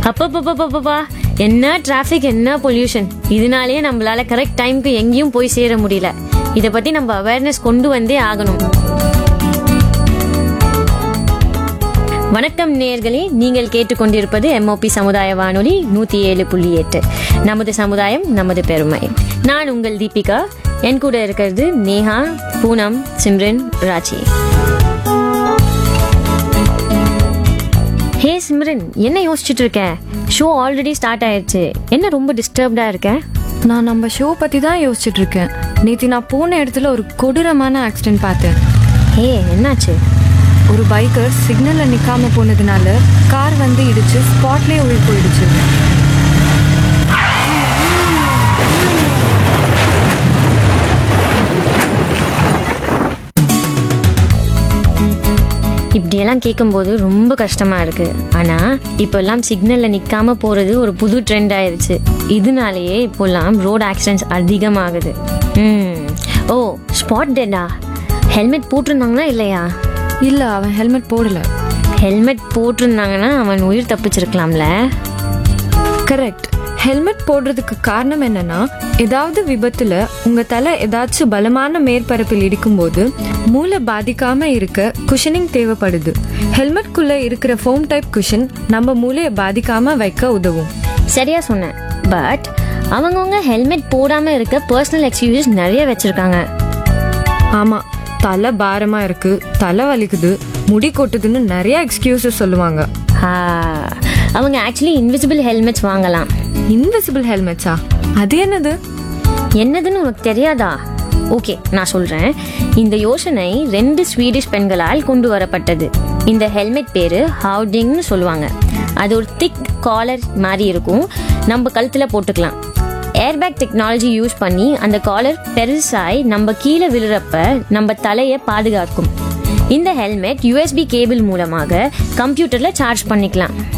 அப்பப்பப்பப்பப்பா என்ன டிராஃபிக் என்ன பொல்யூஷன் இதனாலேயே நம்மளால கரெக்ட் டைம்க்கு எங்கேயும் போய் சேர முடியல இதை பத்தி நம்ம அவேர்னஸ் கொண்டு வந்தே ஆகணும் வணக்கம் நேயர்களே நீங்கள் கேட்டுக்கொண்டிருப்பது எம்ஓபி சமுதாய வானொலி நூத்தி ஏழு புள்ளி எட்டு நமது சமுதாயம் நமது பெருமை நான் உங்கள் தீபிகா என் கூட இருக்கிறது நேஹா பூனம் சிம்ரன் ராச்சி ஹே சிம்ரன் என்ன யோசிச்சுட்டு இருக்க ஷோ ஆல்ரெடி ஸ்டார்ட் ஆயிடுச்சு என்ன ரொம்ப டிஸ்டர்ப்டா இருக்க நான் நம்ம ஷோ பத்தி தான் யோசிச்சுட்டு இருக்கேன் நேத்தி நான் போன இடத்துல ஒரு கொடூரமான ஆக்சிடென்ட் பார்த்தேன் ஹே என்னாச்சு ஒரு பைக்கர் சிக்னல்ல நிக்காம போனதுனால கார் வந்து இடிச்சு ஸ்பாட்லயே உயிர் போயிடுச்சு இப்படியெல்லாம் கேட்கும்போது ரொம்ப கஷ்டமா இருக்கு ஆனா இப்பெல்லாம் சிக்னல்ல நிக்காம போறது ஒரு புது ட்ரெண்ட் ஆயிருச்சு இதனாலேயே இப்போல்லாம் ரோட் ஆக்சிடென்ட்ஸ் அதிகமாகுது ம் ஓ ஸ்பாட் டெட்டா ஹெல்மெட் போட்டிருந்தாங்களா இல்லையா இல்ல அவன் ஹெல்மெட் போடல ஹெல்மெட் போட்டிருந்தாங்கன்னா அவன் உயிர் தப்பிச்சிருக்கலாம்ல கரெக்ட் ஹெல்மெட் போடுறதுக்கு காரணம் என்னன்னா ஏதாவது விபத்துல உங்க தலை ஏதாச்சும் பலமான மேற்பரப்பில் இடிக்கும்போது மூளை பாதிக்காம இருக்க குஷனிங் தேவைப்படுது ஹெல்மெட்குள்ள இருக்கிற ஃபோம் டைப் குஷன் நம்ம மூளையை பாதிக்காம வைக்க உதவும் சரியா சொன்னேன் பட் அவங்கவுங்க ஹெல்மெட் போடாம இருக்க பர்சனல் எக்ஸ்கியூசஸ் நிறைய வச்சிருக்காங்க ஆமா தலை பாரமா இருக்கு தலை வலிக்குது முடி கொட்டுதுன்னு நிறைய எக்ஸ்கியூசஸ் சொல்லுவாங்க ஆ, அவங்க ஆக்சுவலி இன்விசிபிள் ஹெல்மெட்ஸ் வாங்கலாம் இன்விசிபிள் ஹெல்மெட்ஸா அது என்னது என்னதுன்னு உனக்கு தெரியாதா ஓகே நான் சொல்றேன் இந்த யோசனை ரெண்டு ஸ்வீடிஷ் பெண்களால் கொண்டு வரப்பட்டது இந்த ஹெல்மெட் பேரு ஹவுடிங்னு சொல்லுவாங்க அது ஒரு திக் காலர் மாதிரி இருக்கும் நம்ம கழுத்துல போட்டுக்கலாம் ஏர்பேக் டெக்னாலஜி யூஸ் பண்ணி அந்த காலர் பெருசாய் நம்ம கீழே விழுறப்ப நம்ம தலையை பாதுகாக்கும் இந்த ஹெல்மெட் யூஎஸ்பி கேபிள் மூலமாக கம்ப்யூட்டர்ல சார்ஜ் பண்ணிக்கலாம்